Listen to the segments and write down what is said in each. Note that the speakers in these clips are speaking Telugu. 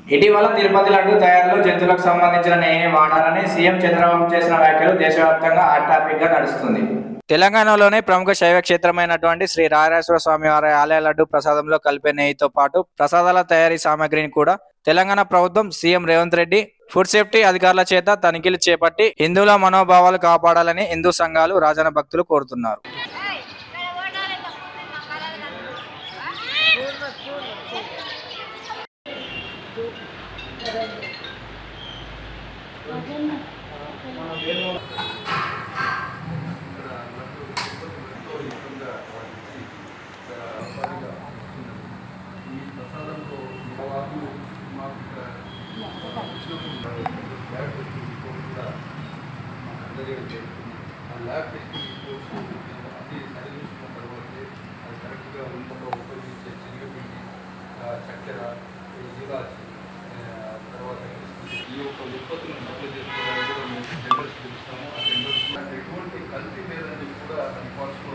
ఇటీవల తిరుపతి లడ్డు తయారీలో జంతువులకు సంబంధించిన నెయ్యిని వాడాలని సీఎం చంద్రబాబు చేసిన వ్యాఖ్యలు దేశవ్యాప్తంగా హాట్ టాపిక్ గా నడుస్తుంది తెలంగాణలోని ప్రముఖ శైవ క్షేత్రమైనటువంటి శ్రీ రాజరాజేశ్వర స్వామి వారి ఆలయ లడ్డు ప్రసాదంలో కలిపే నెయ్యితో పాటు ప్రసాదాల తయారీ సామాగ్రిని కూడా తెలంగాణ ప్రభుత్వం CM Revanth Reddy food safety అధికారుల చేత తనిఖీలు చేపట్టి హిందువుల మనోభావాలు కాపాడాలని హిందూ సంఘాలు రాజన భక్తులు కోరుతున్నారు ల్యాబ్ టెస్టింగ్ రిపోర్ట్స్ అన్ని సరిచూసుకున్న తర్వాతే అది కరెక్ట్గా ఉందో ఉపయోగించే శనగపిండి చక్కెర జీవాచి తర్వాత ఈ యొక్క ఉత్పత్తులను సప్లై చేసుకోవడానికి కూడా మేము టెండర్స్ పిలుస్తాము ఆ టెండర్స్ ఎటువంటి కల్తీ లేదని కూడా రికార్డ్స్లో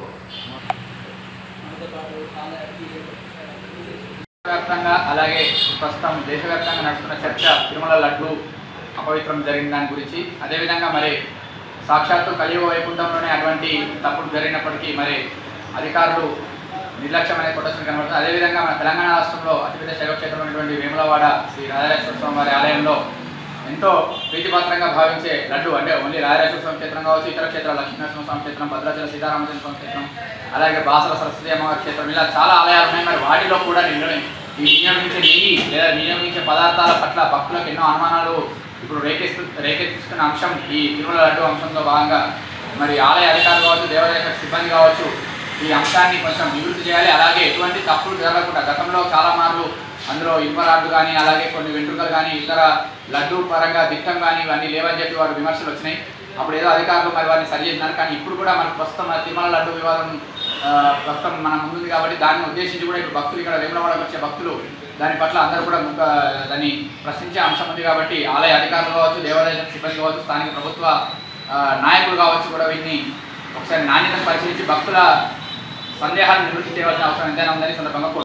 వ్యాప్తంగా అలాగే ప్రస్తుతం దేశవ్యాప్తంగా నడుస్తున్న చర్చ తిరుమల లడ్డు అపవిత్రం జరిగిన దాని గురించి అదేవిధంగా మరి సాక్షాత్తు కలియుగ వైకుంఠంలోనే అటువంటి తప్పులు జరిగినప్పటికీ మరి అధికారులు నిర్లక్ష్యం అనేది కొట్టొచ్చిన కనబడుతుంది అదేవిధంగా మన తెలంగాణ రాష్ట్రంలో అతిపెద్ద శైవక్షేత్రమైనటువంటి వేములవాడ శ్రీ రాజరాజేశ్వర స్వామి వారి ఆలయంలో ఎంతో ప్రీతిపాత్రంగా భావించే లడ్డు అంటే ఓన్లీ రాజరాజేశ్వర స్వామి క్షేత్రం కావచ్చు ఇతర క్షేత్రాలు లక్ష్మీనరసింహ స్వామి క్షేత్రం భద్రాచల సీతారామచంద్ర స్వామి క్షేత్రం అలాగే బాసల సరస్వతి అమ్మవారి క్షేత్రం ఇలా చాలా ఆలయాలు ఉన్నాయి మరి వాటిలో కూడా నిన్న ఈ వినియోగించే నెయ్యి లేదా వినియోగించే పదార్థాల పట్ల భక్తులకు ఎన్నో అనుమానాలు ఇప్పుడు రేకెత్తు రేకెత్తిస్తున్న అంశం ఈ తిరుమల లడ్డు అంశంలో భాగంగా మరి ఆలయ అధికారులు కావచ్చు దేవాలయ శాఖ సిబ్బంది కావచ్చు ఈ అంశాన్ని కొంచెం నివృత్తి చేయాలి అలాగే ఎటువంటి తప్పులు జరగకుండా గతంలో చాలా మార్లు అందులో ఇనుపరాళ్ళు కానీ అలాగే కొన్ని వెంట్రుకలు కానీ ఇతర లడ్డు పరంగా దిట్టం కానీ ఇవన్నీ లేవని చెప్పి వారు విమర్శలు వచ్చినాయి అప్పుడు ఏదో అధికారులు మరి వారిని సరి చేసినారు కానీ ఇప్పుడు కూడా మనకు ప్రస్తుతం మన తిరుమల లడ్డు వివాదం ఆ, ప్రస్తుతం మన ముందుంది కాబట్టి దాన్ని ఉద్దేశించి కూడా ఇప్పుడు భక్తులు ఇక్కడ వేములవాడకు వచ్చే భక్తులు దాని పట్ల అందరూ కూడా ముఖ దాన్ని ప్రశ్నించే అంశం ఉంది కాబట్టి ఆలయ అధికారులు కావచ్చు దేవాలయ సిబ్బంది కావచ్చు స్థానిక ప్రభుత్వ ఆ, నాయకులు కావచ్చు కూడా వీటిని ఒకసారి నాణ్యతను పరిశీలించి భక్తుల సందేహాలను నివృత్తి చేయవలసిన అవసరం ఎంతైనా ఉందని ఈ సందర్భంగా కోరుతున్నాను.